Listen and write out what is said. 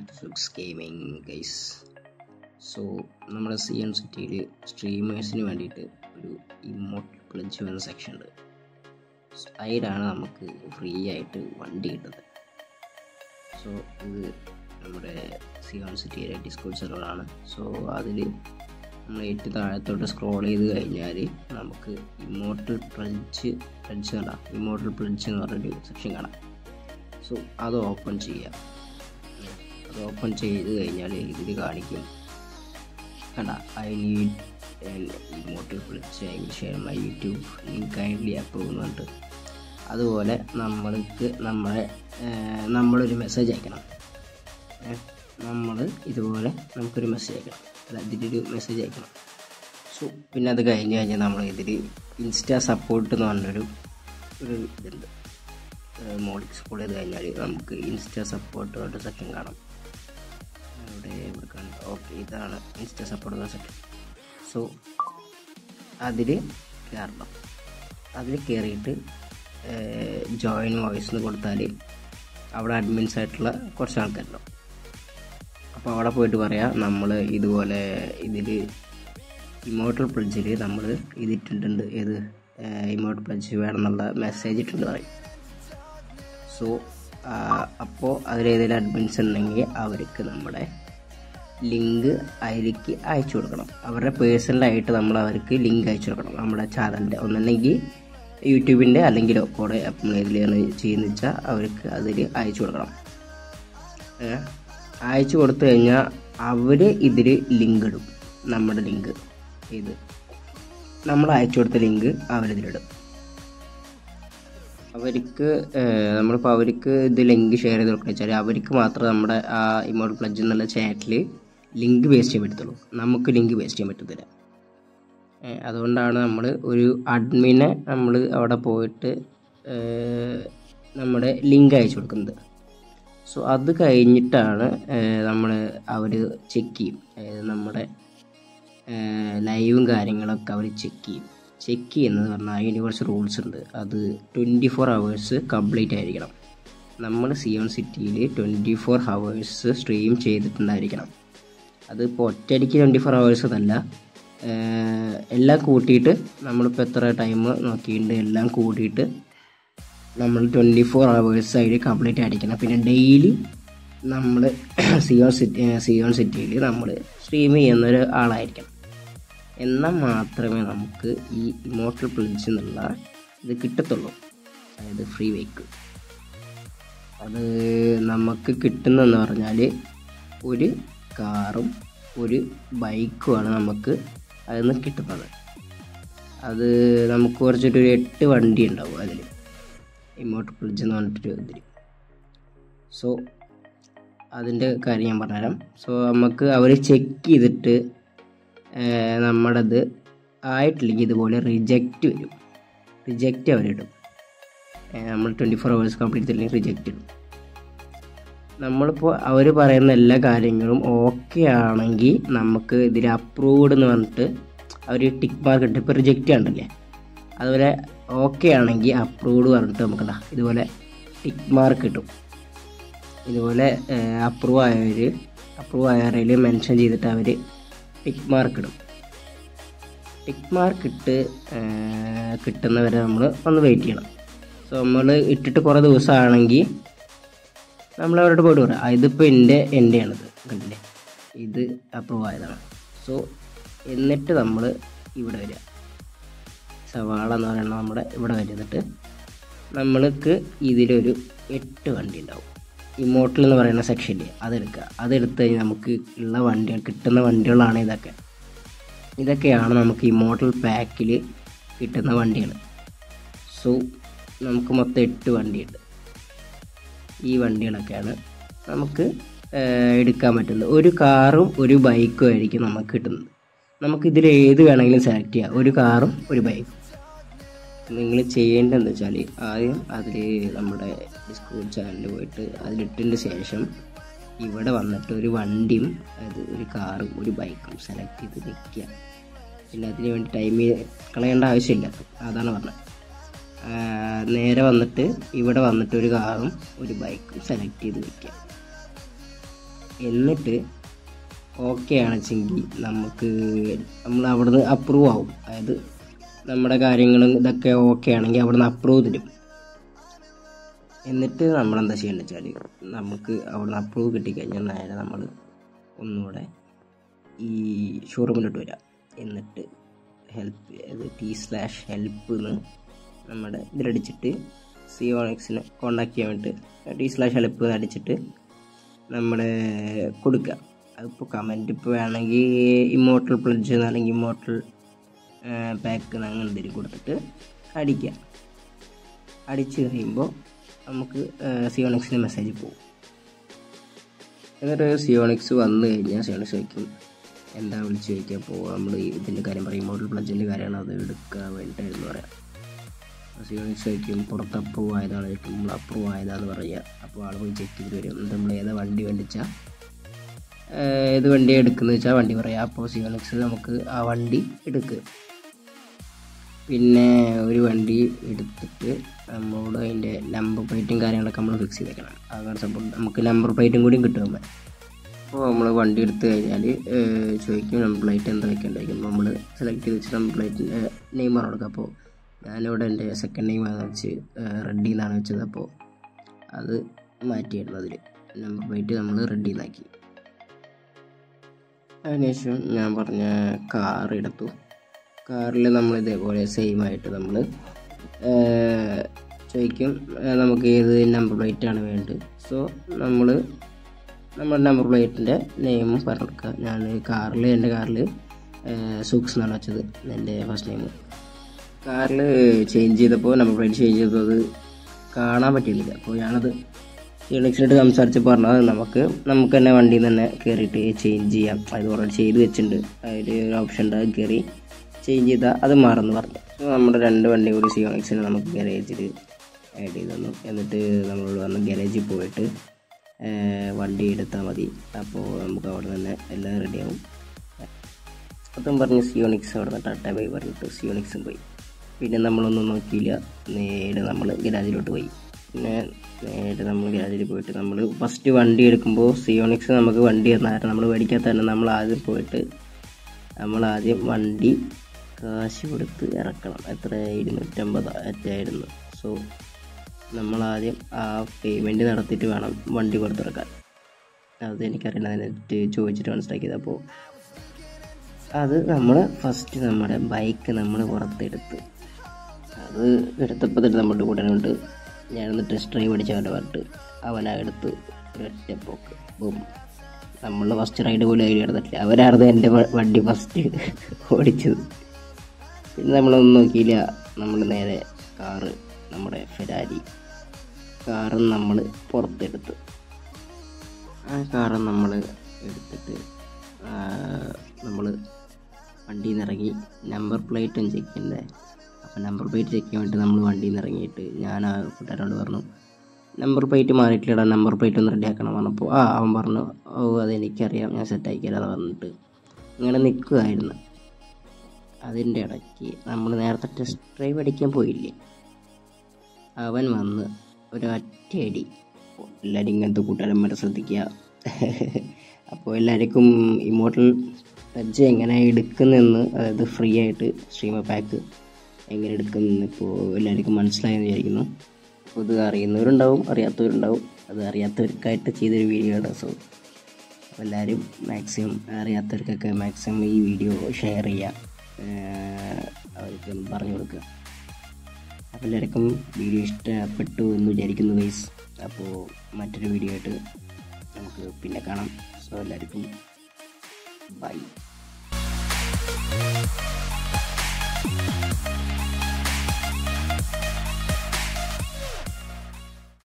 സുക്സ് gaming guys so നമ്മുടെ Zion സിറ്റിയിൽ സ്ട്രീമേഴ്സിന് വേണ്ടിയിട്ട് ഒരു ഇമോട്ട് പ്ലജ് എന്ന സെക്ഷൻ ഉണ്ട് So, അതിലാണ് നമുക്ക് ഫ്രീ ആയിട്ട് വണ്ടി കിട്ടുന്നത് സോ ഇത് നമ്മുടെ സി എൻ സിറ്റിയിലെ ഡിസ്കൗണ്ട് സെർവറാണ് സോ അതിൽ നമ്മൾ ഏറ്റവും താഴത്തോട്ട് സ്ക്രോൾ ചെയ്ത് കഴിഞ്ഞാൽ നമുക്ക് ഇമോട്ടൽ പ്ലജ് പ്ലജ് കാണാം ഇമോട്ടൽ പ്ലജ് എന്ന് പറഞ്ഞൊരു സെക്ഷൻ കാണാം സോ അത് ഓപ്പൺ ചെയ്യാം അത് ഓപ്പൺ ചെയ്ത് കഴിഞ്ഞാൽ ഇതിൽ കാണിക്കും കണ്ട I need immortal pledge I will share my YouTube link kindly approve എന്ന് പറഞ്ഞിട്ട് അതുപോലെ നമ്മൾക്ക് നമ്മളെ ഏർ, നമ്മളൊരു മെസ്സേജ് അയക്കണം നമ്മൾ ഇതുപോലെ നമുക്കൊരു മെസ്സേജ് അയക്കണം അല്ല ഇതിലൊരു മെസ്സേജ് അയക്കണം സോ പിന്നെ അത് കഴിഞ്ഞ് കഴിഞ്ഞാൽ നമ്മൾ ഇതിൽ ഇൻസ്റ്റാ സപ്പോർട്ട് എന്ന് പറഞ്ഞൊരു ഒരു ഇതുണ്ട് മോളിൽ സ്കൂൾ ചെയ്ത് കഴിഞ്ഞാൽ നമുക്ക് ഇൻസ്റ്റാ സപ്പോർട്ട് പറഞ്ഞ സെക്ഷൻ കാണാം അവിടെ ഇവിടെ കാണാം ഓക്കെ ഇതാണ് ഇൻസ്റ്റാ സപ്പോർട്ട് എന്ന സെക്ഷൻ സോ അതിൽ കയറണം അതിൽ കയറിയിട്ട് ജോയിൻ വോയിസ് എന്ന് കൊടുത്താൽ അവിടെ അഡ്മിൻസ് ആയിട്ടുള്ള കുറച്ച് ആൾക്കാരുണ്ടാവും അപ്പോൾ അവിടെ പോയിട്ട് പറയാം നമ്മൾ ഇതുപോലെ ഇതിൽ ഇമോട്ടൽ പ്ലഡ്ജിൽ നമ്മൾ ഇതിട്ടിട്ടുണ്ട് ഏത് ഇമോട്ടൽ പ്ലഡ്ജ് വേണമെന്നുള്ള മെസ്സേജ് ഇട്ടുണ്ട് പറയും സോ അപ്പോൾ അതിലേതെങ്കിലും അഡ്മിൻസ് ഉണ്ടെങ്കിൽ അവർക്ക് നമ്മുടെ ലിങ്ക് അതിലേക്ക് അയച്ചു കൊടുക്കണം അവരുടെ പേഴ്സണലായിട്ട് നമ്മൾ അവർക്ക് ലിങ്ക് അയച്ചു കൊടുക്കണം നമ്മുടെ ചാനലിൻ്റെ ഒന്നല്ലെങ്കിൽ യൂട്യൂബിൻ്റെ അല്ലെങ്കിൽ കൂടെ നമ്മൾ ഇതിലാണ് ചെയ്യുന്നത് വെച്ചാൽ അവർക്ക് അതിൽ അയച്ചു കൊടുക്കണം ഏ, അയച്ചു കൊടുത്തു കഴിഞ്ഞാൽ അവർ ഇതിൽ ലിങ്ക് ഇടും നമ്മുടെ ലിങ്ക് ഇത് നമ്മൾ അയച്ചു കൊടുത്ത ലിങ്ക് അവരിതിലിടും അവർക്ക് ഏഹ്, നമ്മളിപ്പോൾ അവർക്ക് ഇത് ലിങ്ക് ഷെയർ ചെയ്ത് കൊടുക്കുക വെച്ചാൽ അവർക്ക് മാത്രമേ നമ്മുടെ ആ ഇമോട്ട് പ്ലജ് എന്നുള്ള ചാറ്റിൽ ലിങ്ക് വേസ്റ്റ് ചെയ്യാൻ പറ്റത്തുള്ളൂ നമുക്ക് ലിങ്ക് വേസ്റ്റ് ചെയ്യാൻ പറ്റത്തില്ല ഏഹ്, അതുകൊണ്ടാണ് നമ്മൾ ഒരു അഡ്മിനെ നമ്മൾ അവിടെ പോയിട്ട് ഏഹ്, നമ്മുടെ ലിങ്ക് അയച്ചു കൊടുക്കുന്നത് സോ അത് കഴിഞ്ഞിട്ടാണ് നമ്മൾ അവർ ചെക്ക് ചെയ്യും അതായത് നമ്മുടെ ലൈവും കാര്യങ്ങളൊക്കെ അവർ ചെക്ക് ചെയ്യും ചെക്ക് ചെയ്യുന്നത് പറഞ്ഞാൽ അതിന് കുറച്ച് റൂൾസ് ഉണ്ട് അത് ട്വൻറ്റി ഫോർ ഹവേഴ്സ് കംപ്ലീറ്റ് ആയിരിക്കണം നമ്മൾ സിയോൺ സിറ്റിയിൽ ട്വൻറ്റി ഫോർ ഹവേഴ്സ് സ്ട്രീം ചെയ്തിട്ടുണ്ടായിരിക്കണം അത് ഇപ്പോൾ ഒറ്റയടിക്ക് ട്വൻറ്റി ഫോർ ഹവേഴ്സ് എന്നല്ല ഏഹ് എല്ലാം കൂട്ടിയിട്ട് നമ്മളിപ്പോൾ എത്ര ടൈം നോക്കിയിട്ടുണ്ട് എല്ലാം കൂട്ടിയിട്ട് നമ്മൾ ട്വൻറ്റി ഫോർ ഹവേഴ്സ് അതിൽ കംപ്ലീറ്റ് ആയിരിക്കണം പിന്നെ ഡെയിലി നമ്മൾ സിയോൺ സിറ്റി സിയോൺ സിറ്റിയിൽ നമ്മൾ സ്ട്രീം ചെയ്യുന്ന ഒരു ആളായിരിക്കണം എന്നാൽ മാത്രമേ നമുക്ക് ഈ ഇമോട്ടൽ പ്ലജ് എന്നുള്ള ഇത് കിട്ടത്തുള്ളൂ അതായത് ഫ്രീ വെഹിക്കിൾ അത് നമുക്ക് കിട്ടുന്നതെന്ന് പറഞ്ഞാൽ ഒരു കാറും ഒരു ബൈക്കുമാണ് നമുക്ക് അതിൽ നിന്ന് കിട്ടുന്നത് അത് നമുക്ക് കുറച്ചിട്ട് ഒരു എട്ട് വണ്ടി ഉണ്ടാവും അതിൽ ഇമോട്ട് പ്ലജ് എന്ന് പറഞ്ഞിട്ടൊരു ഇതിൽ സോ അതിൻ്റെ കാര്യം ഞാൻ പറഞ്ഞുതരാം സോ നമുക്ക് അവർ ചെക്ക് ചെയ്തിട്ട് ഏഹ്, നമ്മുടേത് ആയിട്ടില്ലെങ്കിൽ ഇതുപോലെ റിജക്റ്റ് വരും റിജക്റ്റ് അവരിടും ഏഹ്, നമ്മൾ ട്വൻറ്റി ഫോർ അവേഴ്സ് കംപ്ലീറ്റ് ചെയ്തില്ലെങ്കിൽ റിജക്റ്റ് ഇടും നമ്മളിപ്പോൾ അവർ പറയുന്ന എല്ലാ കാര്യങ്ങളും ഓക്കെ ആണെങ്കിൽ നമുക്ക് ഇതിൽ അപ്രൂവ്ഡ് എന്ന് പറഞ്ഞിട്ട് അവർ ടിക്ക് മാർക്ക് ഇട്ട് ഇപ്പോൾ റിജക്റ്റ് കണ്ടില്ലേ അതുപോലെ ഓക്കെ ആണെങ്കിൽ അപ്രൂവ്ഡ് പറഞ്ഞിട്ട് നമുക്ക് ദാ ഇതുപോലെ ടിക്ക് മാർക്ക് കിട്ടും ഇതുപോലെ അപ്രൂവ് ആയവർ അപ്രൂവ് ആയവരിൽ മെൻഷൻ ചെയ്തിട്ട് അവർ ടിക്ക് മാർക്ക് ഇടും ടിക്ക് മാർക്ക് ഇട്ട് ഏർ, കിട്ടുന്നവരെ നമ്മൾ ഒന്ന് വെയിറ്റ് ചെയ്യണം സോ നമ്മൾ ഇട്ടിട്ട് കുറേ ദിവസമാണെങ്കിൽ നമ്മൾ അവരോട് പോയിട്ട് പറയാം "ആ, ഇതിപ്പോൾ എൻ്റെ എൻ്റെയാണിത് കണ്ടില്ലേ ഇത് അപ്രൂവ് ആയതാണ് സോ എന്നിട്ട് നമ്മൾ ഇവിടെ വരിക സവാള എന്ന് പറയുന്നത് നമ്മുടെ ഇവിടെ വരുന്നിട്ട് നമ്മൾക്ക് ഇതിലൊരു എട്ട് വണ്ടി ഉണ്ടാവും ഇമോട്ടൽ എന്ന് പറയുന്ന സെക്ഷനിൽ അതെടുക്കുക അതെടുത്ത് കഴിഞ്ഞാൽ നമുക്ക് ഉള്ള വണ്ടികൾ കിട്ടുന്ന വണ്ടികളാണ് ഇതൊക്കെ ഇതൊക്കെയാണ് നമുക്ക് ഇമോട്ടൽ പാക്കിൽ കിട്ടുന്ന വണ്ടികൾ സോ നമുക്ക് മൊത്തം എട്ട് വണ്ടിയുണ്ട് ഈ വണ്ടികളൊക്കെയാണ് നമുക്ക് ഏഹ്, എടുക്കാൻ പറ്റുന്നത് ഒരു കാറും ഒരു ബൈക്കും ആയിരിക്കും നമുക്ക് കിട്ടുന്നത് നമുക്ക് ഇതിൽ ഏത് വേണമെങ്കിലും സെലക്ട് ചെയ്യാം ഒരു കാറും ഒരു ബൈക്കും നിങ്ങൾ ചെയ്യേണ്ടതെന്ന് വെച്ചാൽ ആദ്യം അതിൽ നമ്മുടെ ഡിസ്കൗണ്ട് ചാനലിൽ പോയിട്ട് അതിലിട്ടതിന് ശേഷം ഇവിടെ വന്നിട്ട് ഒരു വണ്ടിയും അതായത് ഒരു കാറും ഒരു ബൈക്കും സെലക്ട് ചെയ്ത് നിൽക്കുക പിന്നെ അതിന് വേണ്ടി ടൈം കളയേണ്ട ആവശ്യമില്ല അതാണ് പറഞ്ഞത് ആ, നേരെ വന്നിട്ട് ഇവിടെ വന്നിട്ട് ഒരു കാറും ഒരു ബൈക്കും സെലക്ട് ചെയ്ത് വെക്കുക എന്നിട്ട് ഓക്കെ ആണെച്ചെങ്കിൽ നമുക്ക് നമ്മൾ അവിടുന്ന് അപ്രൂവ് ആവും അതായത് നമ്മുടെ കാര്യങ്ങളും ഇതൊക്കെ ഓക്കെ ആണെങ്കിൽ അവിടുന്ന് അപ്രൂവ് തരും എന്നിട്ട് നമ്മൾ എന്താ ചെയ്യേണ്ടത് വെച്ചാൽ നമുക്ക് അവിടുന്ന് അപ്രൂവ് കിട്ടിക്കഴിഞ്ഞാൽ നേരെ നമ്മൾ ഒന്നുകൂടെ ഈ ഷോറൂമിലോട്ട് വരാം എന്നിട്ട് ഹെൽപ്പ് അത് ടി സ്ലാഷ് ഹെൽപ്പ് എന്ന് നമ്മുടെ ഇതിലടിച്ചിട്ട് സിയോണിക്സിനെ കോണ്ടാക്ട് ചെയ്യാൻ വേണ്ടിയിട്ട് ടി സ്ലാഷ് ഹെൽപ്പ് എന്ന് അടിച്ചിട്ട് നമ്മൾ കൊടുക്കുക അതിപ്പോൾ കമൻറ്റ് ഇപ്പോൾ വേണമെങ്കിൽ ഇമോട്ടൽ പ്ലഡ്ജ് അല്ലെങ്കിൽ ഇമോട്ടൽ പാക്ക് അങ്ങനെ എന്തെങ്കിലും കൊടുത്തിട്ട് അടിക്കുക അടിച്ച് കഴിയുമ്പോൾ നമുക്ക് സിയോണിക്സിന് മെസ്സേജ് പോകും എന്നിട്ട് സിയോണിക്സ് വന്നു കഴിഞ്ഞാൽ സിയോണിക്സ് വയ്ക്കും എന്താ വിളിച്ച് ചോദിക്കുക അപ്പോൾ നമ്മൾ ഇതിൻ്റെ കാര്യം പറയും മോഡൽ പ്ലജിൻ്റെ കാര്യമാണ് അത് എടുക്കാൻ വേണ്ടിയിട്ടായിരുന്നു പറയാം സിയോണിക്സ് വയ്ക്കും പുറത്ത് അപ്രൂവ് ആയതാണ് ചോദിക്കും നമ്മൾ അപ്രൂവ് ആയതാന്ന് പറയുക അപ്പോൾ ആൾ പോയി ചെക്ക് ചെയ്ത് വരും എന്നിട്ട് നമ്മൾ ഏതാ വണ്ടി വേണ്ടിച്ചാൽ ഏത് വണ്ടിയാണ് എടുക്കുന്നത് വെച്ചാൽ വണ്ടി പറയാം അപ്പോൾ സിയോണിക്സ് നമുക്ക് ആ വണ്ടി എടുക്കുക പിന്നെ ഒരു വണ്ടി എടുത്തിട്ട് നമ്മളോട് അതിൻ്റെ നമ്പർ പ്ലേറ്റും കാര്യങ്ങളൊക്കെ നമ്മൾ ഫിക്സ് ചെയ്തേക്കണം അങ്ങനെ സംഭവം നമുക്ക് നമ്പർ പ്ലേറ്റും കൂടിയും കിട്ടും അപ്പോൾ നമ്മൾ വണ്ടി എടുത്ത് കഴിഞ്ഞാൽ ചോദിക്കും നമ്പർ പ്ലേറ്റ് എന്താ വെക്കേണ്ടതായിരിക്കും നമ്മൾ സെലക്ട് ചെയ്ത് വെച്ച് നമ്പർ പ്ലേറ്റിൻ്റെ നെയിമാണ് കൊടുക്കുക അപ്പോൾ ഞാനിവിടെ എൻ്റെ സെക്കൻഡ് നെയിമാണ് വെച്ച് റെഡി എന്നാണ് വെച്ചത് അപ്പോൾ അത് മാറ്റിയായിരുന്നു അതിൽ നമ്പർ പ്ലേറ്റ് നമ്മൾ റെഡി എന്നാക്കി അതിനുശേഷം ഞാൻ പറഞ്ഞ കാർ എടുത്തു കാറിൽ നമ്മൾ ഇതേപോലെ സെയിം ആയിട്ട് നമ്മൾ ചോദിക്കും നമുക്ക് ഏത് നമ്പർ പ്ലേറ്റ് ആണ് വേണ്ടത് സോ നമ്മൾ നമ്മുടെ നമ്പർ പ്ലേറ്റിൻ്റെ നെയിമും പറഞ്ഞെടുക്കുക ഞാൻ കാറിൽ എൻ്റെ കാറിൽ സുക്സ് എന്നാണ് വെച്ചത് എൻ്റെ ഫസ്റ്റ് നെയിം കാറിൽ ചേഞ്ച് ചെയ്തപ്പോൾ നമ്പർ പ്ലേറ്റ് ചേഞ്ച് ചെയ്തപ്പോൾ അത് കാണാൻ പറ്റുന്നില്ല അപ്പോൾ ഞാനത് യൂണിക്സിനായിട്ട് സംസാരിച്ച് പറഞ്ഞത് നമുക്ക് നമുക്ക് തന്നെ വണ്ടിയിൽ നിന്ന് തന്നെ കയറിയിട്ട് ചേഞ്ച് ചെയ്യാം അത് ഓൾറെഡി ചെയ്ത് വെച്ചിട്ടുണ്ട് അതിൽ ഒരു ഓപ്ഷൻ ഉണ്ട് അത് കയറി ചേഞ്ച് ചെയ്താൽ അത് മാറുമെന്ന് പറഞ്ഞു അപ്പോൾ നമ്മുടെ രണ്ട് വണ്ടി കൂടി സിയോണിക്സിന് നമുക്ക് ഗാരേജിൽ ആഡ് ചെയ്ത് തന്നു എന്നിട്ട് നമ്മളോട് വന്ന് ഗാരേജിൽ പോയിട്ട് വണ്ടി എടുത്താൽ മതി അപ്പോൾ നമുക്ക് അവിടെ തന്നെ എല്ലാം റെഡിയാവും അതും പറഞ്ഞ് സിയോണിക്സ് അവിടെ നിന്ന് ടാറ്റ ബൈ പറഞ്ഞിട്ട് സിയോണിക്സും പോയി പിന്നെ നമ്മളൊന്നും നോക്കിയില്ല നേരെ നമ്മൾ ഗരാജിലോട്ട് പോയി പിന്നെ നേരെ നമ്മൾ ഗരാജിൽ പോയിട്ട് നമ്മൾ ഫസ്റ്റ് വണ്ടി എടുക്കുമ്പോൾ സിയോണിക്സ് നമുക്ക് വണ്ടി തന്നായിരുന്നു നമ്മൾ മേടിക്കാത്ത തന്നെ നമ്മൾ ആദ്യം പോയിട്ട് നമ്മൾ ആദ്യം വണ്ടി കാശ് കൊടുത്ത് ഇറക്കണം എത്ര ഇരുന്നൂറ്റമ്പത് അറ്റായിരുന്നു സോ നമ്മൾ ആദ്യം ആ പേയ്മെൻറ്റ് നടത്തിയിട്ട് വേണം വണ്ടി കൊടുത്തിറക്കാൻ അത് എനിക്കറിയണം അതിനെറ്റ് ചോദിച്ചിട്ട് മനസ്സിലാക്കിയത് അപ്പോൾ അത് നമ്മൾ ഫസ്റ്റ് നമ്മുടെ ബൈക്ക് നമ്മൾ പുറത്തെടുത്ത് അത് എടുത്തപ്പോൾ തന്നെ നമ്മുടെ കൂടെ ഉണ്ട് ഞാനൊന്ന് ടെസ്റ്റ് ഡ്രൈവ് അടിച്ച അവൻ്റെ പറഞ്ഞിട്ട് അവനാ എടുത്ത് ഒരൊറ്റ പോക്ക് ബും നമ്മൾ ഫസ്റ്റ് റൈഡ് പോലും അതിൽ എടുത്തിട്ടില്ല അവരായിരുന്നു എൻ്റെ വണ്ടി ഫസ്റ്റ് ഓടിച്ചത് പിന്നെ നമ്മളൊന്നും നോക്കിയില്ല നമ്മൾ നേരെ കാറ് നമ്മുടെ ഫെരാരി കാറും നമ്മൾ പുറത്തെടുത്ത് ആ കാറ് നമ്മൾ എടുത്തിട്ട് നമ്മൾ വണ്ടിയിൽ നിന്ന് ഇറങ്ങി നമ്പർ പ്ലേറ്റും ചെക്ക് ചെയ്യണ്ടേ അപ്പോൾ നമ്പർ പ്ലേറ്റ് ചെക്ക് ചെയ്യാൻ വേണ്ടി നമ്മൾ വണ്ടിയിൽ നിന്ന് ഇറങ്ങിയിട്ട് ഞാൻ ആ കൂട്ടുകാരോട് പറഞ്ഞു നമ്പർ പ്ലേറ്റ് മാറിയിട്ടില്ലടാ നമ്പർ പ്ലേറ്റ് ഒന്ന് റെഡി ആക്കണം പറഞ്ഞപ്പോൾ ആ അവൻ പറഞ്ഞു ഓ അതെനിക്കറിയാം ഞാൻ സെറ്റ് ആക്കിയാലെന്ന് പറഞ്ഞിട്ട് ഇങ്ങനെ നിൽക്കുകയായിരുന്നു അതിൻ്റെ ഇടയ്ക്ക് നമ്മൾ നേരത്തെ ടെസ്റ്റ് ഡ്രൈവ് അടിക്കാൻ പോയില്ലേ അവൻ വന്ന് ഒരൊറ്റയടി എല്ലാവരും ഇങ്ങനത്തെ കൂട്ടുകാരന്മാരെ ശ്രദ്ധിക്കുക അപ്പോൾ എല്ലാവർക്കും ഇമോട്ടൽ ടച്ച് എങ്ങനെ എടുക്കുന്നെന്ന് അതായത് ഫ്രീ ആയിട്ട് സ്ട്രീമർ പാക്ക് എങ്ങനെ എടുക്കുന്നെന്ന് ഇപ്പോൾ എല്ലാവർക്കും മനസ്സിലായെന്ന് വിചാരിക്കുന്നു അപ്പോൾ ഇത് അറിയുന്നവരുണ്ടാവും അറിയാത്തവരുണ്ടാവും അത് അറിയാത്തവർക്കായിട്ട് ചെയ്തൊരു വീഡിയോ ആണ് സോ അപ്പോൾ എല്ലാവരും മാക്സിമം അറിയാത്തവർക്കൊക്കെ മാക്സിമം ഈ വീഡിയോ ഷെയർ ചെയ്യുക അവർക്ക് പറഞ്ഞു കൊടുക്കുക അപ്പോൾ എല്ലാവർക്കും വീഡിയോ ഇഷ്ടപ്പെട്ടു എന്ന് വിചാരിക്കുന്നു ഗൈസ് അപ്പോൾ മറ്റൊരു വീഡിയോ ആയിട്ട് നമുക്ക് പിന്നെ കാണാം സോ എല്ലാവർക്കും ബൈ